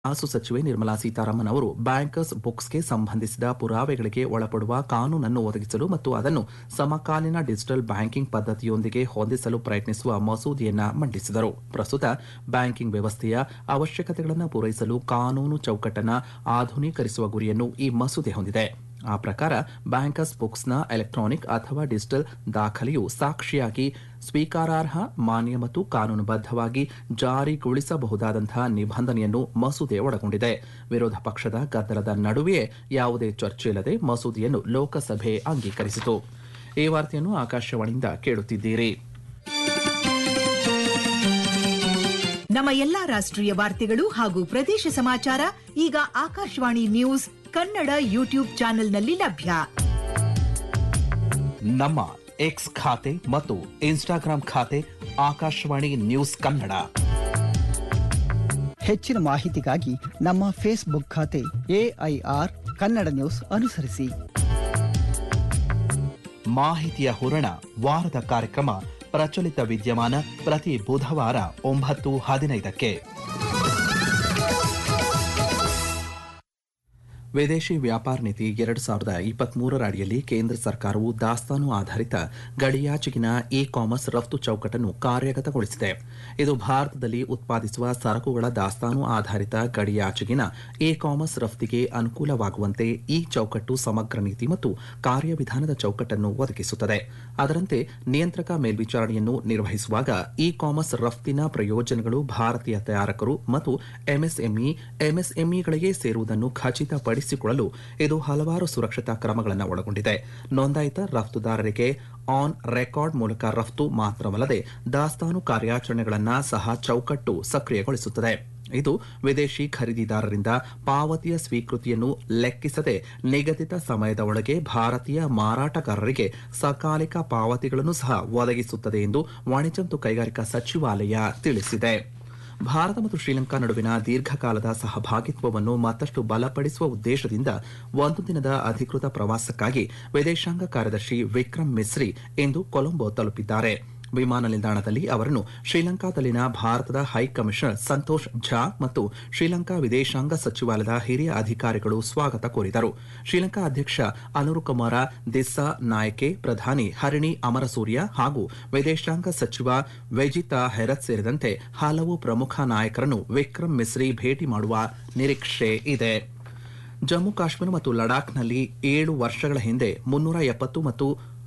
ಹಣಕಾಸು ಸಚಿವೆ ನಿರ್ಮಲಾ ಸೀತಾರಾಮನ್ ಅವರು ಬ್ಯಾಂಕರ್ಸ್ ಬುಕ್ಸ್ಗೆ ಸಂಬಂಧಿಸಿದ ಪುರಾವೆಗಳಿಗೆ ಒಳಪಡುವ ಕಾನೂನನ್ನು ಒದಗಿಸಲು ಮತ್ತು ಅದನ್ನು ಸಮಕಾಲೀನ ಡಿಜಿಟಲ್ ಬ್ಯಾಂಕಿಂಗ್ ಪದ್ಧತಿಯೊಂದಿಗೆ ಹೊಂದಿಸಲು ಪ್ರಯತ್ನಿಸುವ ಮಸೂದೆಯನ್ನ ಮಂಡಿಸಿದರು ಪ್ರಸ್ತುತ ಬ್ಯಾಂಕಿಂಗ್ ವ್ಯವಸ್ಥೆಯ ಅವಶ್ಯಕತೆಗಳನ್ನು ಪೂರೈಸಲು ಕಾನೂನು ಚೌಕಟ್ಟನ್ನು ಆಧುನೀಕರಿಸುವ ಗುರಿಯನ್ನು ಈ ಮಸೂದೆ ಹೊಂದಿದೆ ಆ ಪ್ರಕಾರ ಬ್ಯಾಂಕರ್ಸ್ ಬುಕ್ಸ್ನ ಎಲೆಕ್ಟ್ರಾನಿಕ್ ಅಥವಾ ಡಿಜಿಟಲ್ ದಾಖಲೆಯು ಸಾಕ್ಷಿಯಾಗಿ ಸ್ವೀಕಾರಾರ್ಹ ಮಾನ್ಯ ಮತ್ತು ಕಾನೂನುಬದ್ಧವಾಗಿ ಜಾರಿಗೊಳಿಸಬಹುದಾದಂತಹ ನಿಬಂಧನೆಯನ್ನು ಮಸೂದೆ ಒಳಗೊಂಡಿದೆ ವಿರೋಧ ಪಕ್ಷದ ಗದ್ದಲದ ನಡುವೆಯೇ ಯಾವುದೇ ಚರ್ಚೆಯಿಲ್ಲದೆ ಮಸೂದೆಯನ್ನು ಲೋಕಸಭೆ ಅಂಗೀಕರಿಸಿತು ಈ ವಾರ್ತೆಯನ್ನು ಆಕಾಶವಾಣಿಯಿಂದ ಕೇಳುತ್ತಿದ್ದೀರಿ ನಮ್ಮ ಎಲ್ಲಾ ರಾಷ್ಟ್ರೀಯ ವಾರ್ತೆಗಳು ಹಾಗೂ ಪ್ರದೇಶ ಸಮಾಚಾರ ಈಗ ಆಕಾಶವಾಣಿ ನ್ಯೂಸ್ ಕನ್ನಡ ಯೂಟ್ಯೂಬ್ ಚಾನೆಲ್ನಲ್ಲಿ ಲಭ್ಯ ನಮ್ಮ ಎಕ್ಸ್ ಖಾತೆ ಮತ್ತು ಇನ್ಸ್ಟಾಗ್ರಾಂ ಖಾತೆ ಆಕಾಶವಾಣಿ ನ್ಯೂಸ್ ಕನ್ನಡ ಹೆಚ್ಚಿನ ಮಾಹಿತಿಗಾಗಿ ನಮ್ಮ ಫೇಸ್ಬುಕ್ ಖಾತೆ ಎಐಆರ್ ಕನ್ನಡ ನ್ಯೂಸ್ ಅನುಸರಿಸಿ ಮಾಹಿತಿಯ ಹೂರಣ ವಾರದ ಕಾರ್ಯಕ್ರಮ ಪ್ರಚಲಿತ ವಿದ್ಯಮಾನ ಪ್ರತಿ ಬುಧವಾರ ಒಂಬತ್ತು ಹದಿನೈದಕ್ಕೆ ವಿದೇಶಿ ವ್ಯಾಪಾರ ನೀತಿ ಎರಡು ಸಾವಿರದ ಇಪ್ಪತ್ಮೂರರ ಅಡಿಯಲ್ಲಿ ಕೇಂದ್ರ ಸರ್ಕಾರವು ದಾಸ್ತಾನು ಆಧಾರಿತ ಗಡಿಯಾಚೆಗಿನ ಇ ಕಾಮರ್ಸ್ ರಫ್ತು ಚೌಕಟ್ಟನ್ನು ಕಾರ್ಯಗತಗೊಳಿಸಿದೆ ಇದು ಭಾರತದಲ್ಲಿ ಉತ್ಪಾದಿಸುವ ಸರಕುಗಳ ದಾಸ್ತಾನು ಆಧಾರಿತ ಗಡಿಯಾಚೆಗಿನ ಇ ಕಾಮರ್ಸ್ ರಫ್ತಿಗೆ ಅನುಕೂಲವಾಗುವಂತೆ ಈ ಚೌಕಟ್ಟು ಸಮಗ್ರ ನೀತಿ ಮತ್ತು ಕಾರ್ಯವಿಧಾನದ ಚೌಕಟ್ಟನ್ನು ಒದಗಿಸುತ್ತದೆ ಅದರಂತೆ ನಿಯಂತ್ರಕ ಮೇಲ್ವಿಚಾರಣೆಯನ್ನು ನಿರ್ವಹಿಸುವಾಗ ಇ ಕಾಮರ್ಸ್ ರಫ್ತಿನ ಪ್ರಯೋಜನಗಳು ಭಾರತೀಯ ತಯಾರಕರು ಮತ್ತು ಎಂಎಸ್ಎಂಇ ಎಂಎಸ್ಎಂಇಗಳಿಗೆ ಸೇರುವುದನ್ನು ಖಚಿತಪಡಿಸಿಕೊಳ್ಳಲು ಇದು ಹಲವಾರು ಸುರಕ್ಷತಾ ಕ್ರಮಗಳನ್ನು ಒಳಗೊಂಡಿದೆ ನೋಂದಾಯಿತ ರಫ್ತುದಾರರಿಗೆ ಆನ್ ರೆಕಾರ್ಡ್ ಮೂಲಕ ರಫ್ತು ಮಾತ್ರವಲ್ಲದೆ ದಾಸ್ತಾನು ಕಾರ್ಯಾಚರಣೆಗಳನ್ನು ಸಹ ಚೌಕಟ್ಟು ಸಕ್ರಿಯಗೊಳಿಸುತ್ತದೆ ಇದು ವಿದೇಶಿ ಖರೀದಿದಾರರಿಂದ ಪಾವತಿಯ ಸ್ವೀಕೃತಿಯನ್ನು ಲೆಕ್ಕಿಸದೆ ನಿಗದಿತ ಸಮಯದ ಒಳಗೆ ಭಾರತೀಯ ಮಾರಾಟಗಾರರಿಗೆ ಸಕಾಲಿಕ ಪಾವತಿಗಳನ್ನು ಸಹ ಒದಗಿಸುತ್ತದೆ ಎಂದು ವಾಣಿಜ್ಯ ಮತ್ತು ಕೈಗಾರಿಕಾ ಸಚಿವಾಲಯ ತಿಳಿಸಿದೆ ಭಾರತ ಮತ್ತು ಶ್ರೀಲಂಕಾ ನಡುವಿನ ದೀರ್ಘಕಾಲದ ಸಹಭಾಗಿತ್ವವನ್ನು ಮತ್ತಷ್ಟು ಬಲಪಡಿಸುವ ಉದ್ದೇಶದಿಂದ ಒಂದು ದಿನದ ಅಧಿಕೃತ ಪ್ರವಾಸಕ್ಕಾಗಿ ವಿದೇಶಾಂಗ ಕಾರ್ಯದರ್ಶಿ ವಿಕ್ರಮ್ ಮಿಸ್ರಿ ಇಂದು ಕೊಲಂಬೋ ತಲುಪಿದ್ದಾರೆ ವಿಮಾನ ನಿಲ್ದಾಣದಲ್ಲಿ ಅವರನ್ನು ಶ್ರೀಲಂಕಾದಲ್ಲಿನ ಭಾರತದ ಹೈ ಕಮಿಷನರ್ ಸಂತೋಷ್ ಝಾ ಮತ್ತು ಶ್ರೀಲಂಕಾ ವಿದೇಶಾಂಗ ಸಚಿವಾಲಯದ ಹಿರಿಯ ಅಧಿಕಾರಿಗಳು ಸ್ವಾಗತ ಕೋರಿದರು ಶ್ರೀಲಂಕಾ ಅಧ್ಯಕ್ಷ ಅನುರುಕುಮಾರ ದಿಸ್ಸಾ ನಾಯಕೆ ಪ್ರಧಾನಿ ಹರಿಣಿ ಅಮರಸೂರ್ಯ ಹಾಗೂ ವಿದೇಶಾಂಗ ಸಚಿವ ವೆಜಿತಾ ಹೆರತ್ ಸೇರಿದಂತೆ ಹಲವು ಪ್ರಮುಖ ನಾಯಕರನ್ನು ವಿಕ್ರಮ್ ಮಿಸ್ರಿ ಭೇಟಿ ಮಾಡುವ ನಿರೀಕ್ಷೆ ಇದೆ ಜಮ್ಮು ಕಾಶ್ಮೀರ ಮತ್ತು ಲಡಾಖ್ನಲ್ಲಿ ಏಳು ವರ್ಷಗಳ ಹಿಂದೆ ಮುನ್ನೂರ ಎಪ್ಪತ್ತು ಮತ್ತು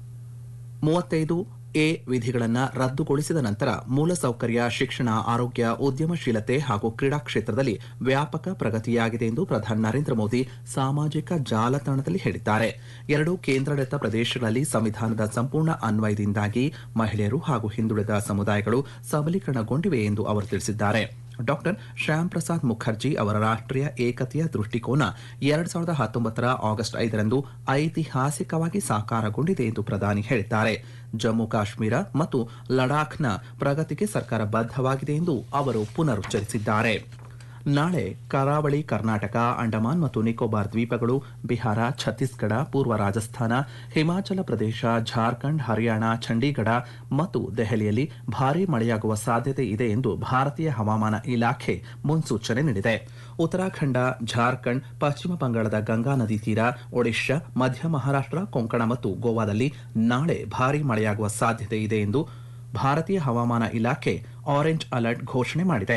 ಮೂವತ್ತೈದು ಎ ವಿಧಿಗಳನ್ನು ರದ್ದುಗೊಳಿಸಿದ ನಂತರ ಮೂಲಸೌಕರ್ಯ ಶಿಕ್ಷಣ ಆರೋಗ್ಯ ಉದ್ಯಮಶೀಲತೆ ಹಾಗೂ ಕ್ರೀಡಾ ಕ್ಷೇತ್ರದಲ್ಲಿ ವ್ಯಾಪಕ ಪ್ರಗತಿಯಾಗಿದೆ ಎಂದು ಪ್ರಧಾನಿ ನರೇಂದ್ರ ಮೋದಿ ಸಾಮಾಜಿಕ ಜಾಲತಾಣದಲ್ಲಿ ಹೇಳಿದ್ದಾರೆ ಎರಡು ಕೇಂದ್ರಾಡಳಿತ ಪ್ರದೇಶಗಳಲ್ಲಿ ಸಂವಿಧಾನದ ಸಂಪೂರ್ಣ ಅನ್ವಯದಿಂದಾಗಿ ಮಹಿಳೆಯರು ಹಾಗೂ ಹಿಂದುಳಿದ ಸಮುದಾಯಗಳು ಸಬಲೀಕರಣಗೊಂಡಿವೆ ಎಂದು ಅವರು ತಿಳಿಸಿದ್ದಾರೆ ಡಾಕ್ಟರ್ ಶ್ಯಾಮ್ ಪ್ರಸಾದ್ ಮುಖರ್ಜಿ ಅವರ ರಾಷ್ಟ್ರೀಯ ಏಕತೆಯ ದೃಷ್ಟಿಕೋನ ಎರಡ್ ಸಾವಿರದ ಹತ್ತೊಂಬತ್ತರ ಆಗಸ್ಟ್ ಐದರಂದು ಐತಿಹಾಸಿಕವಾಗಿ ಸಾಕಾರಗೊಂಡಿದೆ ಎಂದು ಪ್ರಧಾನಿ ಹೇಳಿದ್ದಾರೆ ಜಮ್ಮು ಕಾಶ್ಮೀರ ಮತ್ತು ಲಡಾಖ್ನ ಪ್ರಗತಿಗೆ ಸರ್ಕಾರ ಬದ್ಧವಾಗಿದೆ ಎಂದು ಅವರು ಪುನರುಚ್ಚರಿಸಿದ್ದಾರೆ ನಾಳೆ ಕರಾವಳಿ ಕರ್ನಾಟಕ ಅಂಡಮಾನ್ ಮತ್ತು ನಿಕೋಬಾರ್ ದ್ವೀಪಗಳು ಬಿಹಾರ ಛತ್ತೀಸ್ಗಢ ಪೂರ್ವ ರಾಜಸ್ಥಾನ ಹಿಮಾಚಲ ಪ್ರದೇಶ ಜಾರ್ಖಂಡ್ ಹರಿಯಾಣ ಚಂಡೀಗಢ ಮತ್ತು ದೆಹಲಿಯಲ್ಲಿ ಭಾರೀ ಮಳೆಯಾಗುವ ಸಾಧ್ಯತೆ ಇದೆ ಎಂದು ಭಾರತೀಯ ಹವಾಮಾನ ಇಲಾಖೆ ಮುನ್ಸೂಚನೆ ನೀಡಿದೆ ಉತ್ತರಾಖಂಡ ಜಾರ್ಖಂಡ್ ಪಶ್ಚಿಮ ಬಂಗಾಳದ ಗಂಗಾ ನದಿ ತೀರ ಒಡಿಶಾ ಮಧ್ಯ ಮಹಾರಾಷ್ಟ್ರ ಕೊಂಕಣ ಮತ್ತು ಗೋವಾದಲ್ಲಿ ನಾಳೆ ಭಾರೀ ಮಳೆಯಾಗುವ ಸಾಧ್ಯತೆ ಇದೆ ಎಂದು ಭಾರತೀಯ ಹವಾಮಾನ ಇಲಾಖೆ ಆರೆಂಜ್ ಅಲರ್ಟ್ ಘೋಷಣೆ ಮಾಡಿದೆ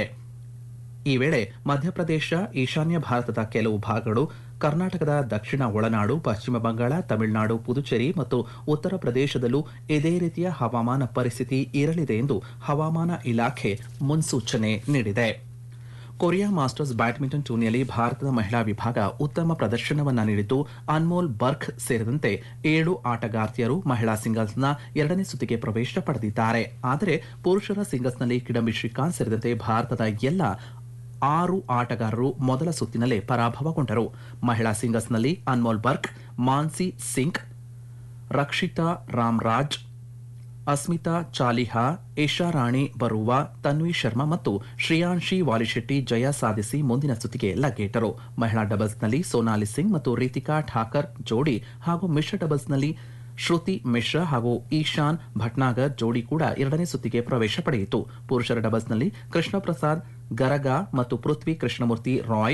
ಈ ವೇಳೆ ಮಧ್ಯಪ್ರದೇಶ ಈಶಾನ್ಯ ಭಾರತದ ಕೆಲವು ಭಾಗಗಳು ಕರ್ನಾಟಕದ ದಕ್ಷಿಣ ಒಳನಾಡು ಪಶ್ಚಿಮ ಬಂಗಾಳ ತಮಿಳುನಾಡು ಪುದುಚೇರಿ ಮತ್ತು ಉತ್ತರ ಪ್ರದೇಶದಲ್ಲೂ ಇದೇ ರೀತಿಯ ಹವಾಮಾನ ಪರಿಸ್ಥಿತಿ ಇರಲಿದೆ ಎಂದು ಹವಾಮಾನ ಇಲಾಖೆ ಮುನ್ಸೂಚನೆ ನೀಡಿದೆ ಕೊರಿಯಾ ಮಾಸ್ಟರ್ಸ್ ಬ್ಯಾಡ್ಮಿಂಟನ್ ಟೂರ್ನಿಯಲ್ಲಿ ಭಾರತದ ಮಹಿಳಾ ವಿಭಾಗ ಉತ್ತಮ ಪ್ರದರ್ಶನವನ್ನ ನೀಡಿದ್ದು ಅನ್ಮೋಲ್ ಬರ್ಖ್ ಸೇರಿದಂತೆ ಏಳು ಆಟಗಾರ್ತಿಯರು ಮಹಿಳಾ ಸಿಂಗಲ್ಸ್ನ ಎರಡನೇ ಸುತ್ತಿಗೆ ಪ್ರವೇಶ ಪಡೆದಿದ್ದಾರೆ ಆದರೆ ಪುರುಷರ ಸಿಂಗಲ್ಸ್ನಲ್ಲಿ ಕಿಡಂಬಿ ಶ್ರೀಕಾಂತ್ ಸೇರಿದಂತೆ ಭಾರತದ ಎಲ್ಲ ಆರು ಆಟಗಾರರು ಮೊದಲ ಸುತ್ತಿನಲ್ಲೇ ಪರಾಭವಗೊಂಡರು ಮಹಿಳಾ ಸಿಂಗಲ್ಸ್ನಲ್ಲಿ ಅನ್ಮೋಲ್ ಬರ್ಕ್ ಮಾನ್ಸಿ ಸಿಂಗ್ ರಕ್ಷಿತಾ ರಾಮ್ರಾಜ್ ಅಸ್ಮಿತಾ ಚಾಲಿಹಾ ಇಶಾರಾಣಿ ಬರುವ ತನ್ವಿ ಶರ್ಮಾ ಮತ್ತು ಶ್ರೇಯಾನ್ಶಿ ವಾಲಿಶೆಟ್ಟಿ ಜಯ ಸಾಧಿಸಿ ಮುಂದಿನ ಸುತ್ತಿಗೆ ಲಗ್ಗೇಟರು ಮಹಿಳಾ ಡಬಲ್ಸ್ನಲ್ಲಿ ಸೋನಾಲಿ ಸಿಂಗ್ ಮತ್ತು ರೀತಿಕಾ ಠಾಕರ್ ಜೋಡಿ ಹಾಗೂ ಮಿಶ್ರ ಡಬಲ್ಸ್ನಲ್ಲಿ ಶ್ರುತಿ ಮಿಶ್ರಾ ಹಾಗೂ ಈಶಾನ್ ಭಟ್ನಾಗರ್ ಜೋಡಿ ಕೂಡ ಎರಡನೇ ಸುತ್ತಿಗೆ ಪ್ರವೇಶ ಪಡೆಯಿತು ಪುರುಷರ ಡಬಲ್ಸ್ನಲ್ಲಿ ಕೃಷ್ಣ ಪ್ರಸಾದ್ ಗರಗ ಮತ್ತು ಪೃಥ್ವಿ ಕೃಷ್ಣಮೂರ್ತಿ ರಾಯ್